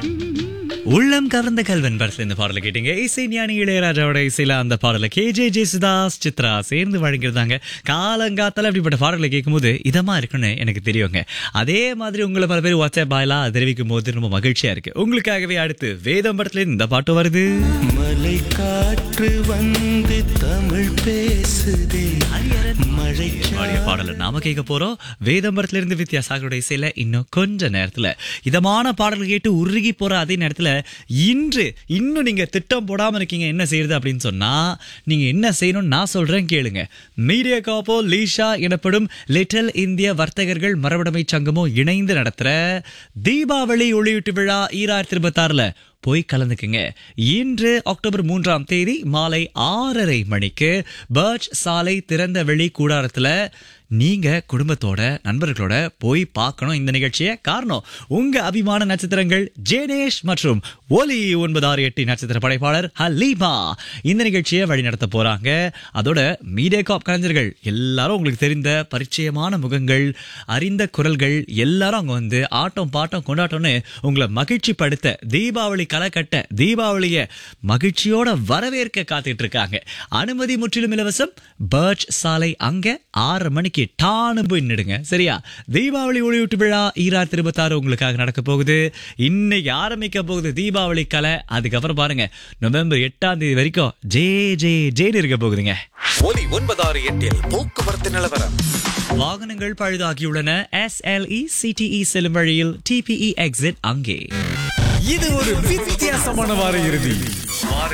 உள்ளம் கவர்ந்த கல்வன் படத்துல இந்த பாடலை கேட்டீங்க இசை ஞானி இளையராஜாவோட இசையில அந்த பாடலை கே ஜே ஜேசுதாஸ் சித்ரா சேர்ந்து வழங்கியிருந்தாங்க காலங்காத்தால அப்படிப்பட்ட பாடல்களை கேட்கும்போது இதமா இருக்குன்னு எனக்கு தெரியுங்க அதே மாதிரி உங்களை பல பேர் வாட்ஸ்அப் பாயலா தெரிவிக்கும் போது ரொம்ப மகிழ்ச்சியா இருக்கு உங்களுக்காகவே அடுத்து வேதம் படத்துல இந்த பாட்டு வருது மலை காற்று வந்து தமிழ் பேசுதே மழை பாடிய பாடலை நாம கேட்க போறோம் வேதம்பரத்துல இருந்து வித்யாசாகரோட இசையில இன்னும் கொஞ்ச நேரத்துல இதமான பாடல்கள் கேட்டு உருகி போற அதே நேரத்துல இன்று இன்னும் நீங்க திட்டம் போடாம இருக்கீங்க என்ன செய்யறது அப்படின்னு சொன்னா நீங்க என்ன செய்யணும்னு நான் சொல்றேன் கேளுங்க மீடியா காப்போ லீஷா எனப்படும் லிட்டில் இந்திய வர்த்தகர்கள் மரபுடைமை சங்கமும் இணைந்து நடத்துற தீபாவளி ஒளியீட்டு விழா ஈராயிரத்தி இருபத்தாறுல போய் கலந்துக்குங்க இன்று அக்டோபர் மூன்றாம் தேதி மாலை ஆறரை மணிக்கு பர்ச் சாலை திறந்த வெளி கூடாரத்துல நீங்க குடும்பத்தோட நண்பர்களோட போய் பார்க்கணும் இந்த நிகழ்ச்சியை காரணம் உங்க அபிமான நட்சத்திரங்கள் ஜேனேஷ் மற்றும் ஒலி ஒன்பது ஆறு எட்டு நட்சத்திர படைப்பாளர் ஹலீமா இந்த நிகழ்ச்சியை வழிநடத்த போறாங்க அதோட மீடியா காப் கலைஞர்கள் எல்லாரும் உங்களுக்கு தெரிந்த பரிச்சயமான முகங்கள் அறிந்த குரல்கள் எல்லாரும் அங்க வந்து ஆட்டம் பாட்டம் கொண்டாட்டம்னு உங்களை மகிழ்ச்சி படுத்த தீபாவளி களை கட்ட தீபாவளிய மகிழ்ச்சியோட வரவேற்க காத்துட்டு இருக்காங்க அனுமதி முற்றிலும் இலவசம் பர்ச் சாலை அங்க ஆறு மணிக்கு டானு போய் நிடுங்க சரியா தீபாவளி ஒளியூட்டு விழா ஈராயிரத்தி இருபத்தாறு உங்களுக்காக நடக்க போகுது இன்னைக்கு ஆரம்பிக்க போகுது தீபாவளி கலை அதுக்கப்புறம் பாருங்க நவம்பர் எட்டாம் தேதி வரைக்கும் ஜே ஜே ஜேன்னு இருக்க போகுதுங்க ஒலி ஒன்பதாறு எட்டில் போக்குவரத்து நிலவரம் வாகனங்கள் பழுதாகியுள்ளன எஸ்எல்இ சிடிஇ செல்லும் வழியில் டிபிஇ எக்ஸிட் அங்கே இது ஒரு வித்தியாசமான வார இறுதி